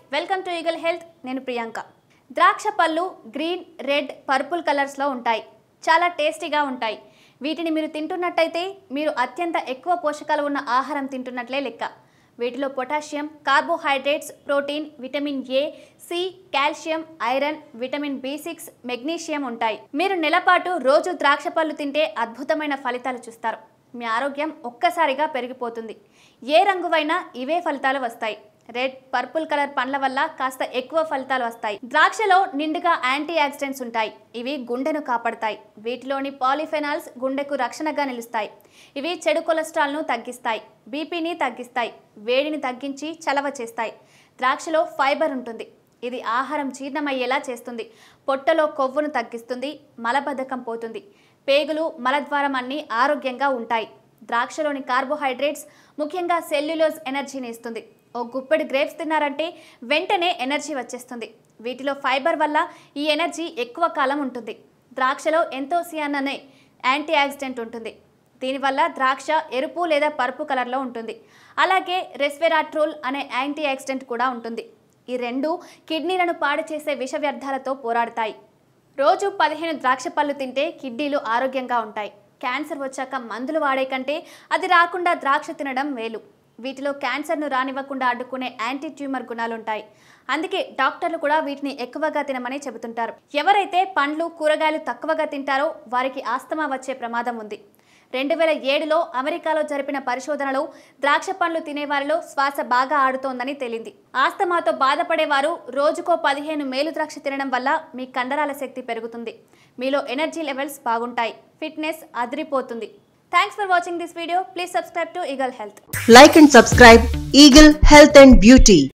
Welcome to Eagle health నేను ప్రియాంక ద్రాక్ష పళ్ళు గ్రీన్ రెడ్ పర్పుల్ కలర్స్లో ఉంటాయి చాలా టేస్టీగా ఉంటాయి వీటిని మీరు తింటున్నట్టయితే మీరు అత్యంత ఎక్కువ పోషకాలు ఉన్న ఆహారం తింటున్నట్లే లెక్క వీటిలో potassium carbohydrates protein vitamin A C calcium iron vitamin B six magnesium ఉంటాయి మీరు నెలపాటు రోజు ద్రాక్ష పళ్ళు తింటే అద్భుతమైన ఫలితాలు చూస్తారు మీ ఆరోగ్యం ఒక్కసారిగా పెరిగిపోతుంది ఏ రంగువైనా ఇవే ఫలితాలు వస్తాయి రెడ్ పర్పుల్ కలర్ పండ్ల వల్ల కాస్త ఎక్కువ ఫలితాలు వస్తాయి ద్రాక్షలో నిండుగా యాంటీ ఆక్సిడెంట్స్ ఉంటాయి ఇవి గుండెను కాపాడతాయి వీటిలోని పాలిఫెనాల్స్ గుండెకు రక్షణగా నిలుస్తాయి ఇవి చెడు కొలెస్ట్రాల్ను తగ్గిస్తాయి బీపీని తగ్గిస్తాయి వేడిని తగ్గించి చలవ చేస్తాయి ద్రాక్షలో ఫైబర్ ఉంటుంది ఇది ఆహారం జీర్ణమయ్యేలా చేస్తుంది పొట్టలో కొవ్వును తగ్గిస్తుంది మలబద్ధకం పోతుంది పేగులు మలద్వారం అన్నీ ఆరోగ్యంగా ఉంటాయి ద్రాక్షలోని కార్బోహైడ్రేట్స్ ముఖ్యంగా సెల్యులోజ్ ఎనర్జీని ఇస్తుంది ఓ గుప్పెడు గ్రేప్స్ తిన్నారంటే వెంటనే ఎనర్జీ వచ్చేస్తుంది వీటిలో ఫైబర్ వల్ల ఈ ఎనర్జీ ఎక్కువ కాలం ఉంటుంది ద్రాక్షలో ఎంతోసియాన్ అనే యాంటీ ఆక్సిడెంట్ ఉంటుంది దీనివల్ల ద్రాక్ష ఎరుపు లేదా పరుపు కలర్లో ఉంటుంది అలాగే రెస్వెరాట్రోల్ అనే యాంటీ ఆక్సిడెంట్ కూడా ఉంటుంది ఈ రెండు కిడ్నీలను పాడు చేసే విష వ్యర్థాలతో పోరాడతాయి రోజు పదిహేను ద్రాక్ష పళ్ళు తింటే కిడ్నీలు ఆరోగ్యంగా ఉంటాయి క్యాన్సర్ వచ్చాక మందులు వాడే కంటే అది రాకుండా ద్రాక్ష తినడం మేలు వీటిలో క్యాన్సర్ను రానివ్వకుండా అడ్డుకునే యాంటీ ట్యూమర్ గుణాలుంటాయి అందుకే డాక్టర్లు కూడా వీటిని ఎక్కువగా తినమని చెబుతుంటారు ఎవరైతే పండ్లు కూరగాయలు తక్కువగా తింటారో వారికి ఆస్తమా వచ్చే ప్రమాదం ఉంది రెండు వేల ఏడులో అమెరికాలో జరిపిన పరిశోధనలో ద్రాక్ష పండ్లు తినేవారిలో శ్వాస బాగా ఆడుతోందని తేలింది ఆస్తమాతో బాధపడేవారు రోజుకో పదిహేను మేలు ద్రాక్ష తినడం వల్ల మీ కండరాల శక్తి పెరుగుతుంది మీలో ఎనర్జీ లెవెల్స్ బాగుంటాయి ఫిట్నెస్ అదిరిపోతుంది thanks for watching this video please subscribe to Eagle Health Like and subscribe Eagle Health and Beauty.